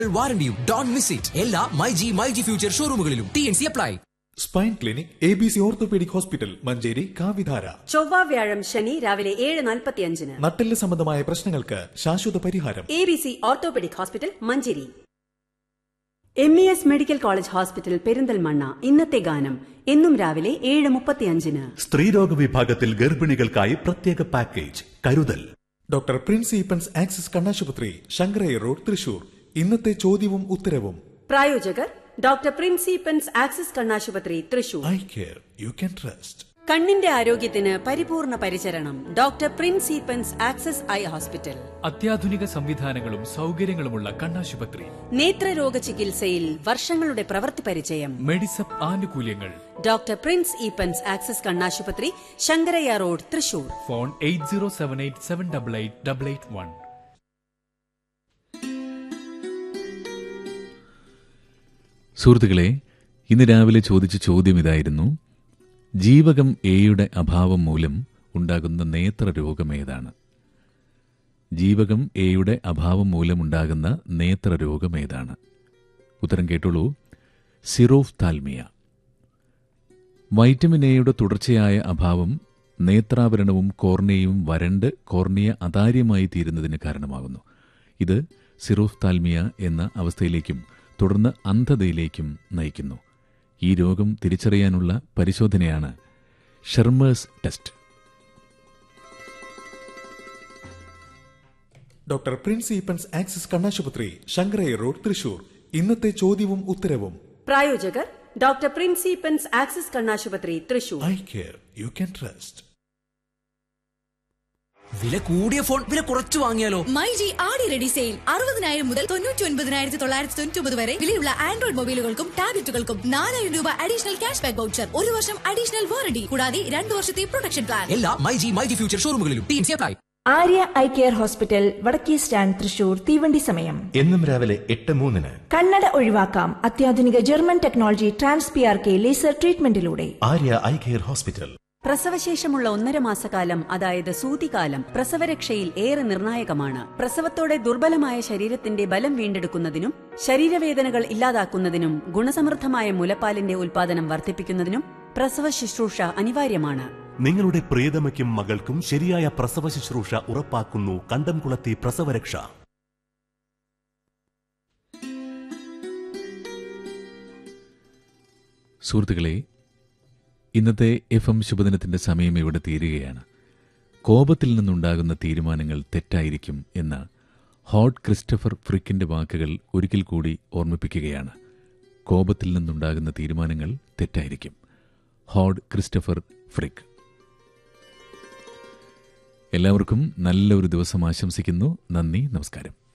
വാറണ്ടിയും don't miss it എല്ലാ my G my G future ഷോറൂമുകളിലും T N C apply spine clinic A B C orthopaedic hospital Manjeri കാവിധാര ചൊവ്വ വ്യാഴം ശനി രാവിലെ ഏഴ് നാൽപ്പത്തിയഞ്ചിന് നട്ടെല്ല് സംബന്ധമായ പ്രശ്നങ്ങൾക്ക് ശാശ്വത പരിഹാരം A B C orthopaedic hospital Manjeri M E S medical college hospital Perinthalmanna ഇന്നത്തെ ഗാനം എന്നും രാവിലെ ഏഴ് മുപ്പത്തിയഞ്ചിന് സ്ത്രീരോഗ വിഭാഗത്തിൽ ഗർഭിണികൾക്കായി പ്രത്യേക പാക്കേജ് കരുതൽ ഡോക്ടർ പ്രിൻസ് ഈപ്പൻസ് ആക്സിസ് കണ്ണാശുപത്രി ശങ്കരയ റോഡ് തൃശൂർ ഇന്നത്തെ ചോദ്യവും ഉത്തരവും പ്രായോജകർ ഡോക്ടർ പ്രിൻസിപ്പൻസ് ആക്സിസ് കണ്ണാശുപത്രി Thrissur eye care you can trust കണ്ണിന്റെ ആരോഗ്യത്തിന് പരിപൂർണ പരിചരണം ഡോക്ടർ പ്രിൻസിപ്പൻസ് ആക്സസ് ഐ ഹോസ്പിറ്റൽ അത്യാധുനിക സംവിധാനങ്ങളും സൗകര്യങ്ങളുമുള്ള കണ്ണാശുപത്രി നേത്രരോഗ ചികിത്സയിൽ വർഷങ്ങളുടെ പ്രവൃത്തി പരിചയം മെഡിസപ്പ് ആനുകൂല്യങ്ങൾ ഡോക്ടർ പ്രിൻസ് ഈപ്പൻസ് ആക്സസ് കണ്ണാശുപത്രി Shankaraiah road Thrissur phone eight zero seven eight seven double eight double eight one സുഹൃത്തുക്കളെ ഇന്ന് രാവിലെ ചോദിച്ച ചോദ്യം ഇതായിരുന്നു ജീവകം എയുടെ അഭാവം മൂലം ഉണ്ടാകുന്ന നേത്രരോഗം ഏതാണ് ജീവകം എയുടെ അഭാവം മൂലമുണ്ടാകുന്ന നേത്രരോഗം ഏതാണ് ഉത്തരം കേട്ടോളൂ സിറോഫ് താൽമിയ വൈറ്റമിൻ എയുടെ തുടർച്ചയായ അഭാവം നേത്രാവരണവും കോർണിയയും വരണ്ട് കോർണിയ അതാര്യമായി തീരുന്നതിന് കാരണമാകുന്നു ഇത് സിറോഫ്താൽമിയ എന്ന അവസ്ഥയിലേക്കും തുടർന്ന് അന്ധതയിലേക്കും നയിക്കുന്നു ഈ രോഗം തിരിച്ചറിയാനുള്ള പരിശോധനയാണ് Schirmer's test doctor Prince Eappen's Axis കണ്ണാശുപത്രി ശങ്കരയ റോഡ് തൃശൂർ ഇന്നത്തെ ചോദ്യവും ഉത്തരവും പ്രായോജകർ ഡോക്ടർ പ്രിൻസിപ്പൻസ് ആക്സിസ് കണ്ണാശുപത്രി Thrissur eye care you can trust വില കൂടിയ ഫോൺ വില കുറച്ച് വാങ്ങിയാലോ my G Aadi ready sale അറുപതിനായിരം മുതൽ തൊണ്ണൂറ്റി ഒൻപതിനായിരത്തി തൊള്ളായിരത്തി തൊണ്ണൂറ്റി ഒമ്പത് വരെ വിലയുള്ള ആൻഡ്രോയിഡ് മൊബൈലുകൾക്കും ടാബ്ലറ്റുകൾക്കും നാലായിരം രൂപ അഡീഷണൽ ക്യാഷ് ബാക്ക് വൗച്ചർ ഒരു വർഷം അഡീഷണൽ വാറണ്ടി കൂടാതെ രണ്ടു വർഷത്തെ പ്രൊട്ടക്ഷൻ പ്ലാൻ എല്ലാ my G my G future ഷോറൂമുകളിലും T N C apply Arya eye care hospital വടക്കേ സ്റ്റാൻഡ് തൃശൂർ തീവണ്ടി സമയം എന്നും രാവിലെ എട്ട് മൂന്നിന് കണ്ണട ഒഴിവാക്കാം അത്യാധുനിക German technology trans P R K laser ട്രീറ്റ്മെന്റിലൂടെ ആര്യ ഐ കെയർ ഹോസ്പിറ്റൽ പ്രസവശേഷമുള്ള ഒന്നര മാസക്കാലം അതായത് സൂതികാലം പ്രസവരക്ഷയിൽ ഏറെ നിർണായകമാണ് പ്രസവത്തോടെ ദുർബലമായ ശരീരത്തിന്റെ ബലം വീണ്ടെടുക്കുന്നതിനും ശരീരവേദനകൾ ഇല്ലാതാക്കുന്നതിനും ഗുണസമൃദ്ധമായ മുലപ്പാലിന്റെ ഉൽപാദനം വർദ്ധിപ്പിക്കുന്നതിനും പ്രസവ ശുശ്രൂഷ അനിവാര്യമാണ് നിങ്ങളുടെ പ്രിയതമയ്ക്കും മകൾക്കും ശരിയായ പ്രസവ ശുശ്രൂഷ ഉറപ്പാക്കുന്നു കണ്ടംകുളത്തി പ്രസവരക്ഷ സുഹൃത്തുക്കളെ ഇന്നത്തെ എഫ് എം ശുഭദിനത്തിന്റെ സമയം ഇവിടെ തീരുകയാണ് കോപത്തിൽ നിന്നുണ്ടാകുന്ന തീരുമാനങ്ങൾ തെറ്റായിരിക്കും എന്ന് ഹോട്ട് ക്രിസ്റ്റഫർ ഫ്രിക്കിന്റെ വാക്കുകൾ ഒരിക്കൽ കൂടി ഓർമ്മിപ്പിക്കുകയാണ് കോപത്തിൽ നിന്നുണ്ടാകുന്ന തീരുമാനങ്ങൾ തെറ്റായിരിക്കും ഹോഡ് ക്രിസ്റ്റഫർ ഫ്രിക്ക് എല്ലാവർക്കും നല്ല ഒരു ദിവസം ആശംസിക്കുന്നു നന്ദി നമസ്കാരം